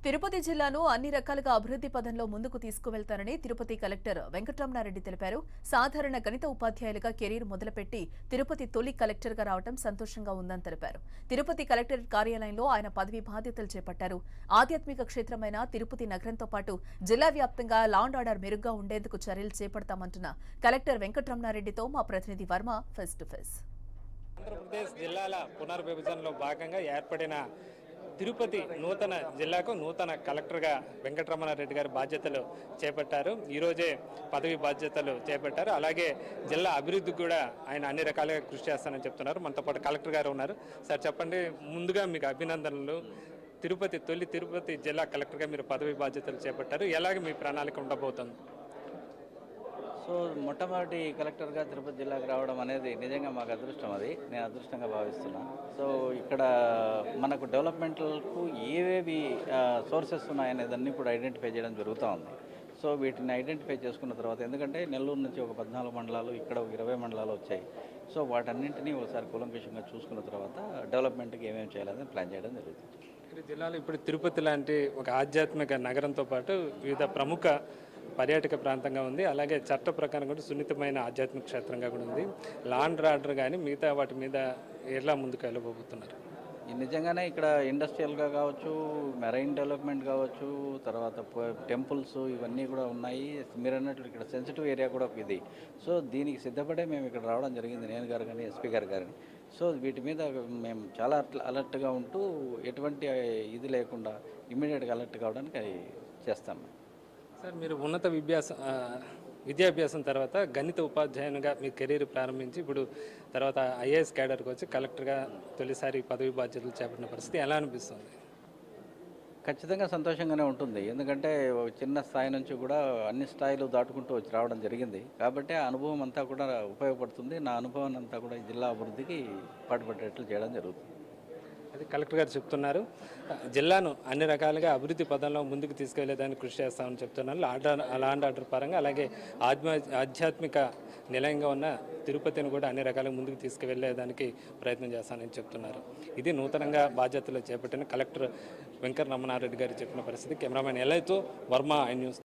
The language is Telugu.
తిరుపతి జిల్లాను అన్ని రకాలుగా అభివృద్ధి పదంలో ముందుకు తీసుకువెళ్తానని తిరుపతి కలెక్టర్ వెంకటరమణారెడ్డి తెలిపారు సాధారణ గణిత ఉపాధ్యాయులుగా కెరీర్ మొదలుపెట్టి తిరుపతి తొలి కలెక్టర్గా రావడం సంతోషంగా ఉందని తెలిపారు తిరుపతి కలెక్టరేట్ కార్యాలయంలో ఆయన పదవి బాధ్యతలు చేపట్టారు ఆధ్యాత్మిక క్షేత్రమైన తిరుపతి నగరంతో పాటు జిల్లా వ్యాప్తంగా లాండ్ ఆర్డర్ మెరుగ్గా ఉండేందుకు చర్యలు చేపడతామంటున్న కలెక్టర్ వెంకటరమణారెడ్డితో మా ప్రతినిధి Varma face to face Andhra Pradesh జిల్లాల పునర్విభజనలో భాగంగా ఏర్పడిన తిరుపతి నూతన జిల్లాకు నూతన కలెక్టర్గా వెంకటరమణారెడ్డి గారు బాధ్యతలు చేపట్టారు ఈరోజే పదవి బాధ్యతలు చేపట్టారు అలాగే జిల్లా అభివృద్ధికి కూడా ఆయన అన్ని రకాలుగా కృషి చేస్తానని చెప్తున్నారు మనతో పాటు కలెక్టర్ గారు ఉన్నారు సార్ చెప్పండి ముందుగా మీకు అభినందనలు తిరుపతి తొలి తిరుపతి జిల్లా కలెక్టర్గా మీరు పదవి బాధ్యతలు చేపట్టారు ఎలాగ మీ ప్రణాళిక ఉండబోతుంది సో మొట్టమొదటి కలెక్టర్గా తిరుపతి జిల్లాకు రావడం అనేది నిజంగా మాకు అదృష్టం అది నేను అదృష్టంగా భావిస్తున్నా సో ఇక్కడ మనకు డెవలప్మెంట్లకు ఏవేవి సోర్సెస్ ఉన్నాయనేదాన్ని కూడా ఐడెంటిఫై చేయడం జరుగుతూ ఉంది సో వీటిని ఐడెంటిఫై చేసుకున్న తర్వాత ఎందుకంటే నెల్లూరు నుంచి ఒక పద్నాలుగు మండలాలు ఇక్కడ ఒక ఇరవై మండలాలు వచ్చాయి సో వాటన్నింటినీ ఒకసారి కూలంకషంగా చూసుకున్న తర్వాత డెవలప్మెంట్కి ఏమేమి చేయాలని ప్లాన్ చేయడం జరుగుతుంది ఈ జిల్లాలో ఇప్పుడు తిరుపతి లాంటి ఒక ఆధ్యాత్మిక నగరంతో పాటు వివిధ ప్రముఖ పర్యాటక ప్రాంతంగా ఉంది అలాగే చట్ట ప్రకారం కూడా సున్నితమైన ఆధ్యాత్మిక క్షేత్రంగా కూడా ఉంది లాండ్ ఆర్డర్ కానీ మిగతా వాటి మీద ఎలా ముందుకు వెళ్ళబోతున్నారు ఈ నిజంగానే ఇక్కడ ఇండస్ట్రియల్గా కావచ్చు మెరైన్ డెవలప్మెంట్ కావచ్చు తర్వాత టెంపుల్స్ ఇవన్నీ కూడా ఉన్నాయి మీరు అన్నట్లు ఇక్కడ సెన్సిటివ్ ఏరియా కూడా ఒక ఇది సో దీనికి సిద్ధపడే మేము ఇక్కడ రావడం జరిగింది నేను గారు కానీ ఎస్పీ గారు కానీ సో వీటి మీద మేము చాలా అలర్ట్గా ఉంటూ ఎటువంటి ఇది లేకుండా ఇమ్మీడియట్గా అలర్ట్ కావడానికి చేస్తాం మేము సార్ మీరు ఉన్నత విద్యాస ఆ, విద్యాభ్యాసం తర్వాత గణిత ఉపాధ్యాయునిగా మీ కెరీర్ ప్రారంభించి ఇప్పుడు తర్వాత ఐఏఎస్ క్యాడర్కి వచ్చి కలెక్టర్గా తొలిసారి పదవి బాధ్యతలు చేపట్టిన పరిస్థితి ఎలా అనిపిస్తుంది ఖచ్చితంగా సంతోషంగానే ఉంటుంది ఎందుకంటే ఒక చిన్న స్థాయి నుంచి కూడా అన్ని స్థాయిలు దాటుకుంటూ వచ్చి రావడం జరిగింది కాబట్టి ఆ అనుభవం అంతా కూడా ఉపయోగపడుతుంది నా అనుభవాన్ని అంతా కూడా ఈ జిల్లా అభివృద్ధికి పాటుపడేట్లు చేయడం జరుగుతుంది అది కలెక్టర్ గారు చెప్తున్నారు జిల్లాను అన్ని రకాలుగా అభివృద్ధి పదంలో ముందుకు తీసుకెళ్లేదానికి కృషి చేస్తామని చెప్తున్నారు ఆర్డర్ లాండ్ ఆర్డర్ పరంగా అలాగే ఆధ్మ ఆధ్యాత్మిక నిలయంగా ఉన్న తిరుపతిని కూడా అన్ని రకాలుగా ముందుకు తీసుకువెళ్ళేదానికి ప్రయత్నం చేస్తానని చెప్తున్నారు ఇది నూతనంగా బాధ్యతలు చేపట్టిన కలెక్టర్ వెంకట రమణారెడ్డి గారు చెప్పిన పరిస్థితి కెమెరామెన్ ఎలైతో వర్మ ఐ న్యూస్